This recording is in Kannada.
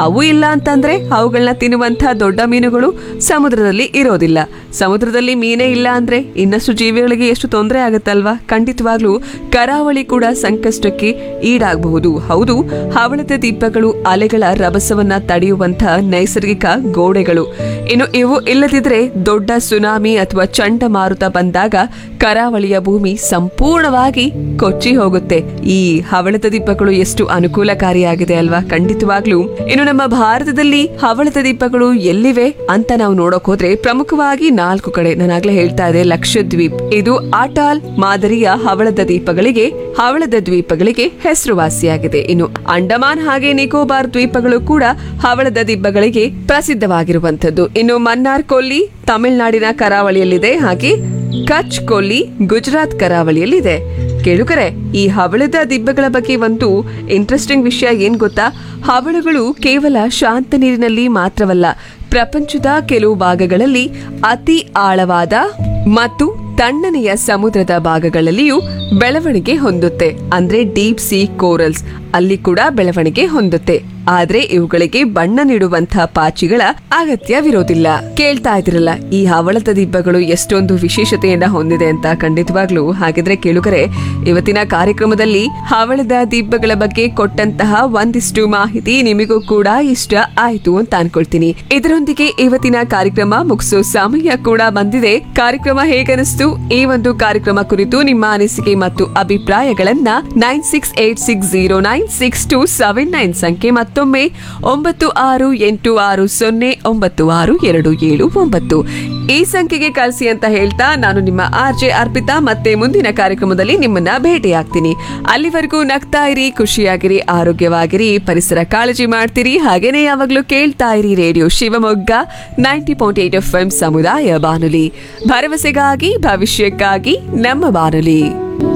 ಅವು ಇಲ್ಲ ಅಂತಂದ್ರೆ ಅವುಗಳನ್ನ ತಿನ್ನುವಂತ ದೊಡ್ಡ ಮೀನುಗಳು ಸಮುದ್ರದಲ್ಲಿ ಇರೋದಿಲ್ಲ ಸಮುದ್ರದಲ್ಲಿ ಮೀನೇ ಇಲ್ಲ ಅಂದ್ರೆ ಇನ್ನಷ್ಟು ಜೀವಿಗಳಿಗೆ ಎಷ್ಟು ತೊಂದರೆ ಆಗುತ್ತಲ್ವಾ ಖಂಡಿತವಾಗ್ಲೂ ಕರಾವಳಿ ಕೂಡ ಸಂಕಷ್ಟಕ್ಕೆ ಈಡಾಗಬಹುದು ಹೌದು ಹವಳದ ದೀಪಗಳು ಅಲೆಗಳ ರಭಸವನ್ನ ತಡೆಯುವಂತ ನೈಸರ್ಗಿಕ ಗೋಡೆಗಳು ಇನ್ನು ಇವು ಇಲ್ಲದಿದ್ರೆ ದೊಡ್ಡ ಸುನಾಮಿ ಅಥವಾ ಚಂಡಮಾರುತ ಬಂದಾಗ ಕರಾವಳಿಯ ಭೂಮಿ ಸಂಪೂರ್ಣವಾಗಿ ಕೊಚ್ಚಿ ಹೋಗುತ್ತೆ ಈ ಹವಳದ ದೀಪಗಳು ಎಷ್ಟು ಅನುಕೂಲಕಾರಿಯಾಗಿದೆ ಅಲ್ವಾ ಖಂಡಿತವಾಗ್ಲೂ ಇನ್ನು ನಮ್ಮ ಭಾರತದಲ್ಲಿ ಹವಳದ ದೀಪಗಳು ಎಲ್ಲಿವೆ ಅಂತ ನಾವು ನೋಡಕ್ ಹೋದ್ರೆ ಪ್ರಮುಖವಾಗಿ ನಾಲ್ಕು ಕಡೆ ನಾನಾಗ್ಲೇ ಹೇಳ್ತಾ ಇದ್ದೆ ಲಕ್ಷದ್ವೀಪ್ ಇದು ಆಟಾಲ್ ಮಾದರಿಯ ಹವಳದ ದೀಪಗಳಿಗೆ ಹವಳದ ದ್ವೀಪಗಳಿಗೆ ಹೆಸರುವಾಸಿಯಾಗಿದೆ ಇನ್ನು ಅಂಡಮಾನ್ ಹಾಗೆ ನಿಕೋಬಾರ್ ದ್ವೀಪಗಳು ಕೂಡ ಹವಳದ ದೀಪಗಳಿಗೆ ಪ್ರಸಿದ್ಧವಾಗಿರುವಂತದ್ದು ಇನ್ನು ಮನ್ನಾರ್ ಕೊಲ್ಲಿ ತಮಿಳುನಾಡಿನ ಕರಾವಳಿಯಲ್ಲಿದೆ ಹಾಗೆ ಕಚ್ ಕೊಲ್ಲಿ ಗುಜರಾತ್ ಕರಾವಳಿಯಲ್ಲಿದೆ ಕೇಳುಕರೆ ಈ ಹವಳದ ದಿಬ್ಬಗಳ ಬಗ್ಗೆ ಒಂದು ಇಂಟ್ರೆಸ್ಟಿಂಗ್ ವಿಷಯ ಏನ್ ಗೊತ್ತಾ ಹವಳುಗಳು ಕೇವಲ ಶಾಂತ ನೀರಿನಲ್ಲಿ ಮಾತ್ರವಲ್ಲ ಪ್ರಪಂಚದ ಕೆಲವು ಭಾಗಗಳಲ್ಲಿ ಅತಿ ಆಳವಾದ ಮತ್ತು ತಣ್ಣನೆಯ ಸಮುದ್ರದ ಭಾಗಗಳಲ್ಲಿಯೂ ಬೆಳವಣಿಗೆ ಹೊಂದುತ್ತೆ ಅಂದ್ರೆ ಡೀಪ್ ಸಿ ಕೋರಲ್ಸ್ ಅಲ್ಲಿ ಕೂಡ ಬೆಳವಣಿಗೆ ಹೊಂದುತ್ತೆ ಆದ್ರೆ ಇವುಗಳಿಗೆ ಬಣ್ಣ ನೀಡುವಂತಹ ಪಾಚಿಗಳ ಅಗತ್ಯವಿರೋದಿಲ್ಲ ಕೇಳ್ತಾ ಇದಿರಲ್ಲ ಈ ಹವಳದ ದಿಬ್ಬಗಳು ಎಷ್ಟೊಂದು ವಿಶೇಷತೆಯನ್ನ ಹೊಂದಿದೆ ಅಂತ ಖಂಡಿತವಾಗ್ಲೂ ಹಾಗಿದ್ರೆ ಕೇಳುಗರೆ ಇವತ್ತಿನ ಕಾರ್ಯಕ್ರಮದಲ್ಲಿ ಹವಳದ ದಿಬ್ಬಗಳ ಬಗ್ಗೆ ಕೊಟ್ಟಂತಹ ಒಂದಿಷ್ಟು ಮಾಹಿತಿ ನಿಮಗೂ ಕೂಡ ಇಷ್ಟ ಆಯ್ತು ಅಂತ ಅನ್ಕೊಳ್ತೀನಿ ಇದರೊಂದಿಗೆ ಇವತ್ತಿನ ಕಾರ್ಯಕ್ರಮ ಮುಗಿಸೋ ಸಮಯ ಕೂಡ ಬಂದಿದೆ ಕಾರ್ಯಕ್ರಮ ಹೇಗನಿಸ್ತು ಈ ಒಂದು ಕಾರ್ಯಕ್ರಮ ಕುರಿತು ನಿಮ್ಮ ಅನಿಸಿಕೆ ಮತ್ತು ಅಭಿಪ್ರಾಯಗಳನ್ನ nine six eight six zero nine six two seven nine ಸಂಖ್ಯೆ ಮತ್ತೊಮ್ಮೆ ಒಂಬತ್ತು ಆರು ಎಂಟು ಆರು ಸೊನ್ನೆ ಒಂಬತ್ತು ಆರು ಎರಡು ಏಳು ಒಂಬತ್ತು ಈ ಸಂಖ್ಯೆಗೆ ಕಳಿಸಿ ಅಂತ ಹೇಳ್ತಾ ನಾನು ನಿಮ್ಮ ಆರ್ ಜೆ ಅರ್ಪಿತಾ ಮತ್ತೆ ಮುಂದಿನ ಕಾರ್ಯಕ್ರಮದಲ್ಲಿ ನಿಮ್ಮನ್ನ ಭೇಟಿಯಾಗ್ತೀನಿ ಅಲ್ಲಿವರೆಗೂ ನಗ್ತಾ ಇರಿ ಖುಷಿಯಾಗಿರಿ ಆರೋಗ್ಯವಾಗಿರಿ ಪರಿಸರ ಕಾಳಜಿ ಮಾಡ್ತೀರಿ ಹಾಗೇನೆ ಯಾವಾಗ್ಲೂ ಕೇಳ್ತಾ ಇರಿ radio Shivamogga ninety point eight F M ಸಮುದಾಯ ಬಾನುಲಿ ಭರವಸೆಗಾಗಿ ಭವಿಷ್ಯಕ್ಕಾಗಿ ನಮ್ಮ ಬಾನುಲಿ